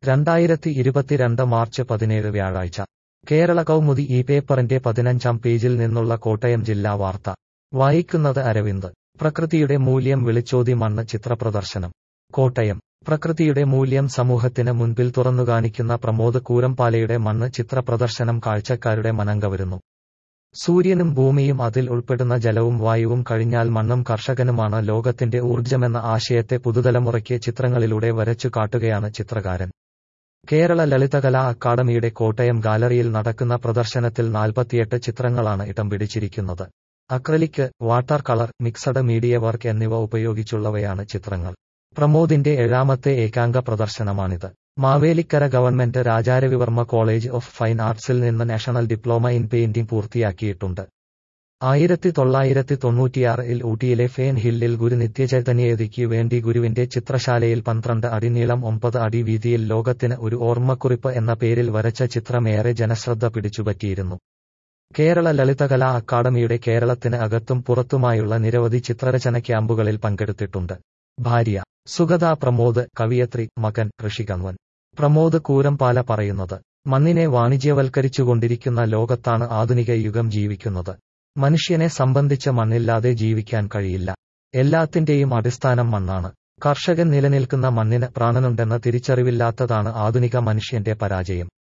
രണ്ടായിരത്തി ഇരുപത്തിരണ്ട് മാർച്ച് പതിനേഴ് വ്യാഴാഴ്ച കേരള കൗമുദി ഈ പേപ്പറിന്റെ പതിനഞ്ചാം പേജിൽ നിന്നുള്ള കോട്ടയം ജില്ലാ വാർത്ത വായിക്കുന്നത് അരവിന്ദ് പ്രകൃതിയുടെ മൂല്യം വിളിച്ചോതി മണ്ണ് ചിത്രപ്രദർശനം കോട്ടയം പ്രകൃതിയുടെ മൂല്യം സമൂഹത്തിന് മുൻപിൽ തുറന്നുകാണിക്കുന്ന പ്രമോദ് കൂരംപാലയുടെ മണ്ണ് ചിത്രപ്രദർശനം കാഴ്ചക്കാരുടെ മനം കവരുന്നു സൂര്യനും ഭൂമിയും അതിൽ ഉൾപ്പെടുന്ന ജലവും വായുവും കഴിഞ്ഞാൽ മണ്ണും കർഷകനുമാണ് ലോകത്തിന്റെ ഊർജ്ജമെന്ന ആശയത്തെ പുതുതലമുറയ്ക്ക് ചിത്രങ്ങളിലൂടെ വരച്ചു കാട്ടുകയാണ് ചിത്രകാരൻ കേരള ലളിതകലാ അക്കാദമിയുടെ കോട്ടയം ഗാലറിയിൽ നടക്കുന്ന പ്രദർശനത്തിൽ നാൽപ്പത്തിയെട്ട് ചിത്രങ്ങളാണ് ഇടം പിടിച്ചിരിക്കുന്നത് acrylic water colour mixed media work എന്നിവ ഉപയോഗിച്ചുള്ളവയാണ് ചിത്രങ്ങൾ പ്രമോദിന്റെ ഏഴാമത്തെ ഏകാംഗ പ്രദർശനമാണിത് Mavelikkara government Raja Ravi Varma college of fine ആർട്സിൽ നിന്ന് നാഷണൽ ഡിപ്ലോമ ഇൻ പെയിന്റിംഗ് പൂർത്തിയാക്കിയിട്ടുണ്ട് ആയിരത്തി തൊള്ളായിരത്തി തൊണ്ണൂറ്റിയാറിൽ ഊട്ടിയിലെ ഫേൻ ഹില്ലിൽ ഗുരു നിത്യചൈതന്യയതിക്ക് വേണ്ടി ഗുരുവിന്റെ ചിത്രശാലയിൽ പന്ത്രണ്ട് അടി നീളം ഒമ്പത് അടി വീതിയിൽ ലോകത്തിന് ഒരു ഓർമ്മക്കുറിപ്പ് എന്ന പേരിൽ വരച്ച ചിത്രമേറെ ജനശ്രദ്ധ പിടിച്ചുപറ്റിയിരുന്നു കേരള ലളിതകലാ അക്കാദമിയുടെ കേരളത്തിന് അകത്തും പുറത്തുമായുള്ള നിരവധി ചിത്രരചന ക്യാമ്പുകളിൽ പങ്കെടുത്തിട്ടുണ്ട് ഭാര്യ സുഗത പ്രമോദ് കവിയത്രി മകൻ ഋഷികൺവൻ പ്രമോദ് കൂരംപാല പറയുന്നത് മണ്ണിനെ വാണിജ്യവൽക്കരിച്ചുകൊണ്ടിരിക്കുന്ന ലോകത്താണ് ആധുനിക യുഗം ജീവിക്കുന്നത് മനുഷ്യനെ സംബന്ധിച്ച് മണ്ണില്ലാതെ ജീവിക്കാൻ കഴിയില്ല എല്ലാത്തിന്റെയും അടിസ്ഥാനം മണ്ണാണ് കർഷകൻ നിലനിൽക്കുന്ന മണ്ണിന് പ്രാണനുണ്ടെന്ന തിരിച്ചറിവില്ലാത്തതാണ് ആധുനിക മനുഷ്യന്റെ പരാജയം